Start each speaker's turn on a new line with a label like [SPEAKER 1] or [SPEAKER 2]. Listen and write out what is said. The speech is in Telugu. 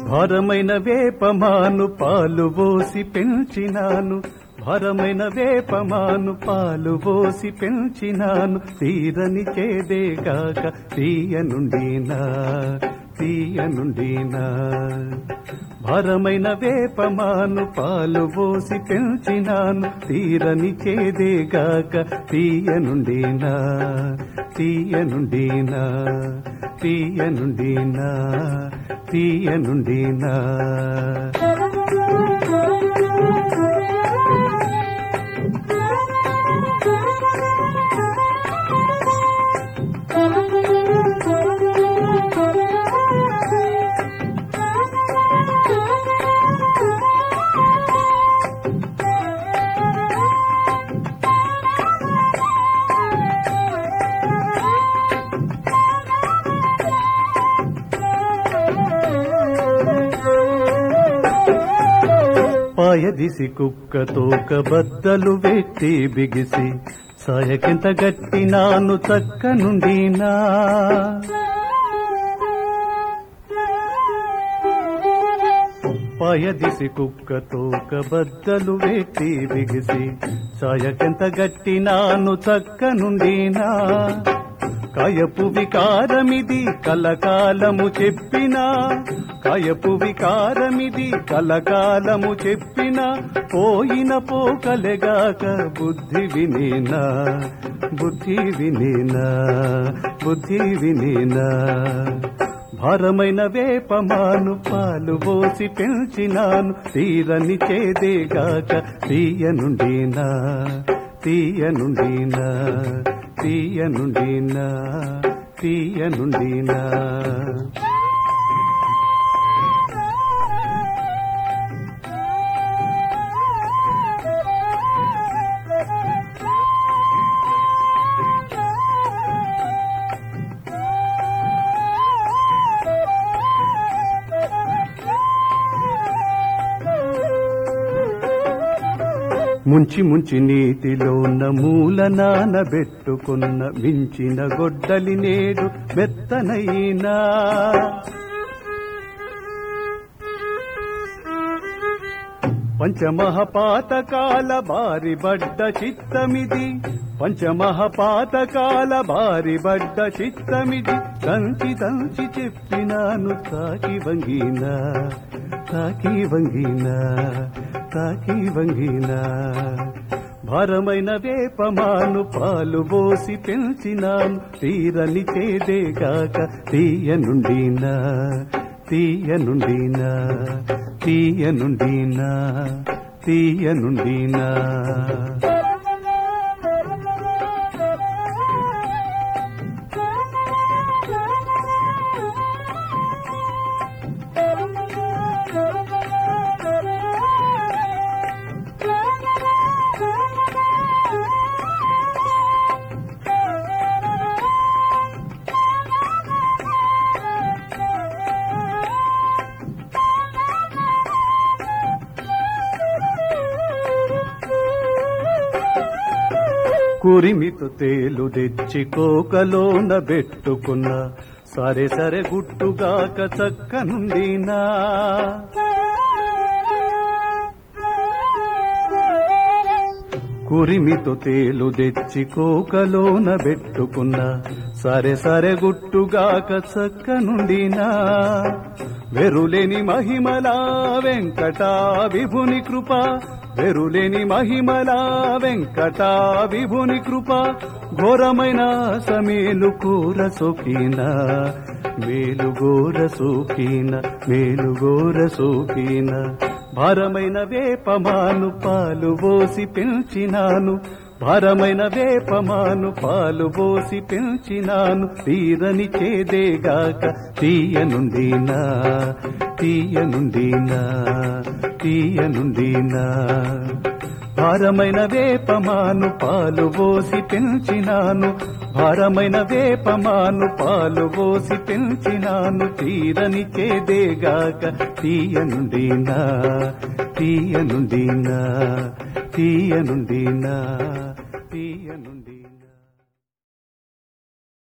[SPEAKER 1] భారమైన వేపమాను పాలు పోసి పెంచినాను భారమైన వేపమాను పాలు పోసి పెంచినాను తీరని చేదేగాక తీయ నుండినా తీయ నుండినా భారమైన వేపమాను పాలు పోసి పెంచినాను తీరని చేదేగాక తీయ నుండినా తీయ నుండినా తీయ నుండినా తీయ నుండినా పాయదిసి కుక్కతోక బద్దలు వెట్టి బిగిసి సాయకింత గట్టినాను చక్క నుండినా పాయదిసి కుక్కతోక బద్దలు వెట్టి బిగిసి సాయకింత గట్టినాను చక్క నుండినా కయపు వికారమిది కలకాలము చెప్పినా కయపు వికారమిది కలకాలము చెప్పినా పోయిన పోకలెగాక బుద్ధి వినేనా బుద్ధి వినేనా బుద్ధి వినేనా భారమైన వేపమాను పాలు పోసి పెంచినాను తీరని చేదేగాక తీయ నుండినా తీయ నుండినా తీయ నుండినా తీయ నుండినా ముంచి ముంచి నీటిలోన మూల నానబెట్టుకున్న మించిన గొడ్డలి నేడు మెత్తనైనా పంచమహపాతకాల బారి బడ్డ చిత్తమిది పంచమహపాతకాల బారి బడ్డ చిత్తమిది తంచి తంచి చెప్పినాను తాకి వంగినా తాకి వంగినా తాకి వంగినా భారమైన వేపమాను పాలు పోసి పెంచినాను తీరని చేదేగాక తీయ నుండినా తీయ నుండినా తీయ నుండినా తీయ నుండినా కురిమితో తేలు తెచ్చి కోకలోన పెట్టుకున్న సరే సరే గుట్టుగాక చక్క నుండినా కురిమితో తేలు తెచ్చి కోకలోన పెట్టుకున్న సరే సరే గుట్టుగాక చక్క నుండినా వెరులేని మహిమలా వెంకటా విభుని కృప వెరులేని మహిమలా వెంకటా విభుని కృప ఘోరమైన సమేలు కూర సోకిన మేలు గోర సోకిన మేలు గోర సోకిన భారమైన వేపమాను పాలు పోసి పెంచినాను భారమైన వేపమాను పాలు పోసి పెంచినాను తీరని చేదేగాక తీయ నుండినా తీయ నుండినా తీయ నుండినా భారమైన వేపమాను పాలు పోసి పెంచినాను భారమైన వేపమాను పాలు పోసి పెంచినాను తీరని చేదేగాక తీయ నుండినా తీయ నుండినా తీయ నుండినా తీయ నుండి